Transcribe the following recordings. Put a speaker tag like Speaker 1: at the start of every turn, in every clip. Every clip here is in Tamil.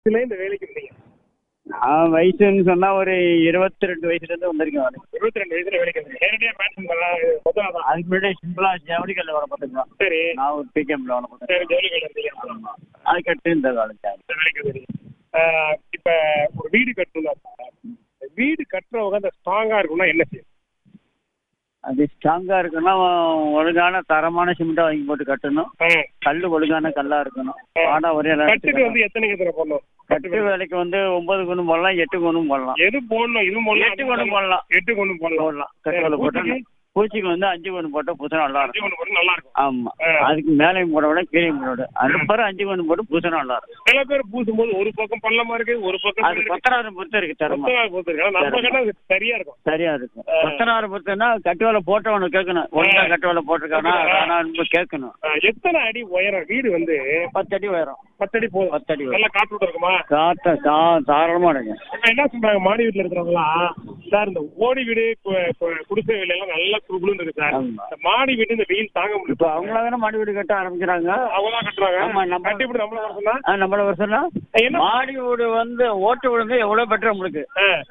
Speaker 1: இதுல இந்த வேலைக்கு இருந்தீங்க
Speaker 2: நான் வயசுன்னு சொன்னா ஒரு இருபத்தி ரெண்டு வயசுல இருந்து வந்திருக்கேன் வேலைக்கு.
Speaker 1: இருபத்தி ரெண்டு வயசுல வேலைக்கு இருந்தீங்க நேரடியா பேட்ஸ்மேன் பண்ணலாம் மொத்தம் தான்
Speaker 2: அதுக்கு முன்னாடி சிம்பிளா ஜவுளிக்கல்ல வேலை பார்த்துக்கலாம்
Speaker 1: சரி
Speaker 2: நான் ஒரு பிகேம்ல வேலை பார்த்தேன்
Speaker 1: சரி ஜவுளிகள் இருந்தீங்க
Speaker 2: அதுக்கடுத்து இந்த வேலைக்கு
Speaker 1: இந்த வேலைக்கு இருந்தீங்க ஆஹ் இப்ப ஒரு வீடு கட்டணும் வீடு கட்டுறவங்க அந்த ஸ்ட்ராங்கா இருக்கணும்னா என்ன செய்யும்
Speaker 2: அது ஸ்ட்ராங்கா இருக்குன்னா ஒழுங்கான தரமான சிமெண்டா வாங்கி போட்டு கட்டணும்
Speaker 1: ஆஹ்
Speaker 2: கல் ஒழுங்கான கல்லா இருக்கணும் வாடா ஒரே
Speaker 1: கட்டுக்கு வந்து எத்தனை எத்தனை போடணும்
Speaker 2: கட்டு வேலைக்கு வந்து ஒன்பது குணம் போடலாம் எட்டு குணம் போடலாம்
Speaker 1: எது போடணும் இது போடலாம்
Speaker 2: எட்டு குணம் போடலாம்
Speaker 1: எட்டு கொண்டு போடலாம்
Speaker 2: போடலாம் கட்டு வேலை போட்டா
Speaker 1: பூச்சிக்கு?
Speaker 2: பூச்சிக்கு வந்து அஞ்சு குணம் போட்டா பூசணம் நல்லா
Speaker 1: அஞ்சு
Speaker 2: இருக்கும்
Speaker 1: கொண்டு போட்டு நல்லா இருக்கும்
Speaker 2: ஆமா
Speaker 1: ஆ.
Speaker 2: அதுக்கு மேலையும் போட விட கீழே போட விட அதுக்கப்புறம் அஞ்சு குணம் போட்டு பூசணம் நல்லா இருக்கும்
Speaker 1: சில பேர் பூசும்போது ஒரு பக்கம் பள்ளமா இருக்கு ஒரு பக்கம்
Speaker 2: அது கொத்தனாரை பொறுத்து இருக்கு தரமா
Speaker 1: கொத்தனார் பூத்துருக்கு ஆனா நம்ம கட்டா அது சரியா இருக்கும்
Speaker 2: சரியா இருக்கும் கொத்தனாரை பொறுத்துன்னா கட்டு வேலை போட்டவனு கேட்கணும் ஒழுங்கா கட்டு வேலை போட்டிருக்கானா வேணான்னு கேட்கணும்
Speaker 1: ஆஹ் எத்தனை அடி உயரம் வீடு வந்து
Speaker 2: பத்து அடி உயரம்
Speaker 1: பத்தடி போதும்
Speaker 2: பத்து அடி உயரம்
Speaker 1: நல்லா காற்று இருக்குமா
Speaker 2: காத்த கா- தாராளமா இருக்கு
Speaker 1: இப்ப என்ன சொல்றாங்க மாடி வீட்டுல இருக்கிறவங்களாம் சார் இந்த ஓடி வீடு கு- கு- குடிசை வீடு எல்லாம் நல்லா குழுன்னு இருக்கு சார்
Speaker 2: ஆமா.
Speaker 1: இந்த மாடி வீடு இந்த வெயில் தாங்க முடியும்
Speaker 2: இப்ப அவங்களா தானே மாடி வீடு கட்ட ஆரம்பிக்கிறாங்க
Speaker 1: அவங்க தான் கட்டுறாங்க
Speaker 2: ஆமா, நம்ம-
Speaker 1: கட்டி இப்படி நம்மள வர சொன்னா
Speaker 2: ஆ, நம்மள வருஷம்னா
Speaker 1: என்ன
Speaker 2: மாடி வீடு வந்து ஓட்டு வீடு வந்து எவ்வளவு பெட்டர் உங்களுக்கு
Speaker 1: ஆஹ்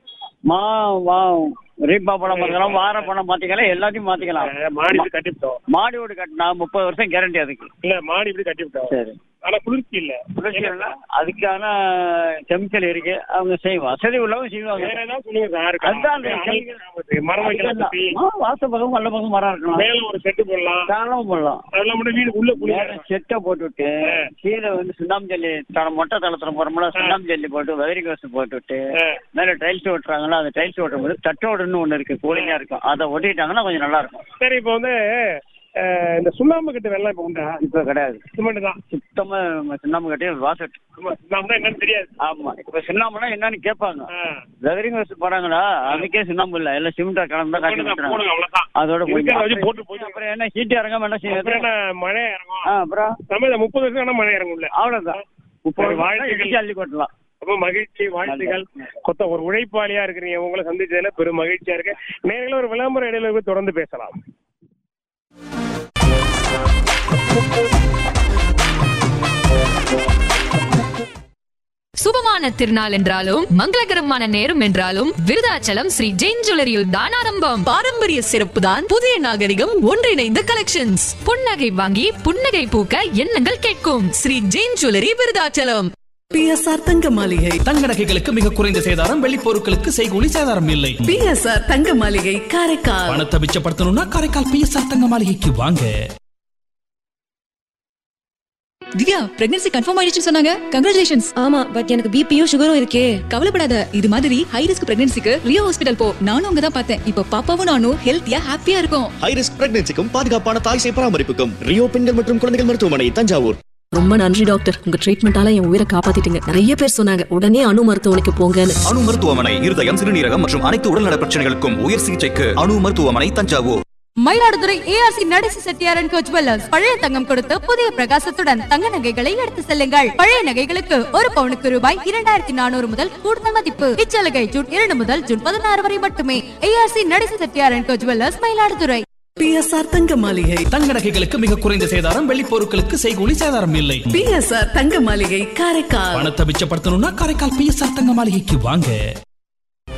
Speaker 2: மா வா ரீப்பா பணம் மாத்திக்கலாம் வார பணம் மாத்திக்கலாம் எல்லாத்தையும் மாத்திக்கலாம்
Speaker 1: ஆஹ் மாடி வீடு கட்டிவிட்டோம்
Speaker 2: மாடி வீடு கட்டினா முப்பது வருஷம் கேரண்டி அதுக்கு
Speaker 1: இல்ல மாடி வீடு கட்டிவிட்டோம்
Speaker 2: சரி
Speaker 1: ஆனா குளிர்ச்சி இல்ல
Speaker 2: குளிர்ச்சின்னா அதுக்கான கெமிக்கல் இருக்கு அவங்க செய்வோம் வசதி உள்ளவங்க செய்வாங்க
Speaker 1: வேற ஏதாவது சொல்லுங்க சார்
Speaker 2: அதுதான் அந்த
Speaker 1: அனல்
Speaker 2: chemical.
Speaker 1: கிராமத்து, மரம் வைக்கலாம் சுத்தி.
Speaker 2: ஆ, வாச பக்கம் நல்ல பக்கம் மரம் இருக்கலாம்
Speaker 1: மேல ஒரு செட்டு போடலாம்
Speaker 2: தாராளமா போடலாம்
Speaker 1: அதெல்லாம் மட்டும் வீடு உள்ள
Speaker 2: மேல
Speaker 1: குளிர்
Speaker 2: செட்டை போட்டுவிட்டு கீழே வந்து சுண்ணாம்பு ஜல்லி தர மொட்டை தளத்துல போறோம்ல சுண்ணாம்பு ஜல்லி போட்டு வெதரிங் வசதி போட்டுவிட்டு மேல டைல்ஸ் ஓட்டுறாங்களா அந்த டைல்ஸ் ஓட்டும் போது தட்டோடுன்னு ஒண்ணு இருக்கு கூலிங்கா இருக்கும் அதை ஒட்டிட்டாங்கன்னா கொஞ்சம் நல்லா இருக்கும்
Speaker 1: சரி இப்போ வந்து அஹ், இந்த சுண்ணாம்பு கட்டு வெள்ளம் இப்ப உண்டா
Speaker 2: இப்ப கிடையாது
Speaker 1: சிமெண்ட் தான்
Speaker 2: சுத்தமா சுண்ணாம்பு கட்டி வாசட்
Speaker 1: சும்மா சுண்ணாம்பு தான் என்னன்னு தெரியாது
Speaker 2: ஆமா இப்ப சுண்ணாம்புனா என்னன்னு கேட்பாங்க
Speaker 1: ஆஹ்.
Speaker 2: வெதரிங் வசதி போறாங்களா அதுக்கே சுண்ணாம்பு இல்ல எல்லாம் சிமெண்டா கலந்து தான் காட்டி
Speaker 1: போடுங்க,
Speaker 2: கொடுக்குறாங்க
Speaker 1: போடுங்க, அவ்வளவுதான்
Speaker 2: அதோட போய்
Speaker 1: இருக்கிறத வச்சு போட்டு போட்டு
Speaker 2: அப்புறம் என்ன சீட்டு இறங்காம என்ன
Speaker 1: அப்புறம்
Speaker 2: செய்யுது
Speaker 1: என்ன மழை இறங்கும்
Speaker 2: ஆ, அப்புறம்
Speaker 1: நம்ம இந்த முப்பது வருஷம் ஆனா மழை இறங்கும்ல
Speaker 2: அவ்வளவுதான்
Speaker 1: சரி,
Speaker 2: வாழ்க்கை
Speaker 1: வாழ்த்துக்கள்.
Speaker 2: அள்ளி கொட்டலாம்
Speaker 1: ரொம்ப மகிழ்ச்சி வாழ்த்துக்கள் கொத்த ஒரு உழைப்பாளியா இருக்கிறீங்க உங்களை சந்திச்சதுல பெரும் மகிழ்ச்சியா இருக்கு நேரில் ஒரு விளம்பர இடையில போய் தொடர்ந்து பேசலாம்
Speaker 3: சுபமான திருநாள் என்றாலும் மங்களகரமான நேரம் என்றாலும் விருதாச்சலம் ஸ்ரீ ஜெயின் ஜுவல்லரியில் தான் ஆரம்பம்
Speaker 4: பாரம்பரிய சிறப்பு தான் புதிய நாகரிகம் ஒன்றிணைந்த கலெக்ஷன்ஸ்
Speaker 3: புன்னகை வாங்கி புன்னகை பூக்க எண்ணங்கள் கேட்கும்
Speaker 4: ஸ்ரீ ஜெயின் ஜுவல்லரி விருதாச்சலம் பிஎஸ்ஆர் தங்க மாளிகை
Speaker 5: தங்க நகைகளுக்கு மிக குறைந்த சேதாரம் வெள்ளி பொருட்களுக்கு செய்கூலி சேதாரம் இல்லை
Speaker 4: பிஎஸ்ஆர் தங்க மாளிகை காரைக்கால்
Speaker 5: பணத்தை மிச்சப்படுத்தணும்னா காரைக்கால் பிஎஸ்ஆர் தங்க மாளிகைக்கு வாங்க
Speaker 6: திவ்யா பிரெக்னன்சி கன்ஃபார்ம் ஆயிடுச்சுன்னு சொன்னாங்க கங்க்ராச்சுலேஷன்ஸ்
Speaker 7: ஆமா பட் எனக்கு பிபியும் சுகரும் இருக்கே
Speaker 6: கவலைப்படாத இது மாதிரி ஹை ரிஸ்க் பிரெக்னன்சிக்கு ரியோ ஹாஸ்பிடல் போ நானும் அங்க தான் பார்த்தேன் இப்போ பாப்பாவும் நானும் ஹெல்த்தியா ஹாப்பியா இருக்கும்
Speaker 8: ஹை ரிஸ்க் பிரெக்னன்சிக்கும் பாதுகாப்பான தாய் சேய் பராமரிப்புக்கும் ரியோ பெண்கள் மற்றும் குழந்தைகள் மருத்துவமனை தஞ்சாவூர்
Speaker 7: ரொம்ப நன்றி டாக்டர் உங்க ட்ரீட்மெண்டால என் உயிரை காப்பாத்திட்டீங்க நிறைய பேர் சொன்னாங்க உடனே அணு மருத்துவமனைக்கு போங்கன்னு
Speaker 8: அணு மருத்துவமனை இருதயம் சிறுநீரகம் மற்றும் அனைத்து உடல்நல பிரச்சனைகளுக்கும் உயர் சிகிச்சைக்கு அணு மருத்துவமனை தஞ்சாவூர்
Speaker 9: மயிலாடுதுறை ஏஆர்சி நடேசி செட்டியாரன் கோச் ஜுவல்லர்ஸ் பழைய தங்கம் கொடுத்து புதிய பிரகாசத்துடன் தங்க நகைகளை எடுத்து செல்லுங்கள் பழைய நகைகளுக்கு ஒரு பவுனுக்கு ரூபாய் இரண்டாயிரத்தி நானூறு முதல் கூடுதல் மதிப்பு இச்சலுகை ஜூன் இரண்டு முதல் ஜூன் பதினாறு வரை மட்டுமே ஏஆர்சி நடேசி செட்டியாரன் கோச் ஜுவல்லர்ஸ் மயிலாடுதுறை
Speaker 4: பிஎஸ்ஆர் தங்க மாளிகை
Speaker 5: தங்க நகைகளுக்கு மிக குறைந்த சேதாரம் வெள்ளி பொருட்களுக்கு செய்கூலி சேதாரம் இல்லை
Speaker 4: பிஎஸ்ஆர் தங்க மாளிகை காரைக்கால்
Speaker 5: பணத்தை மிச்சப்படுத்தணும்னா காரைக்கால் பிஎஸ்ஆர் தங்க மாளிகைக்கு வாங்க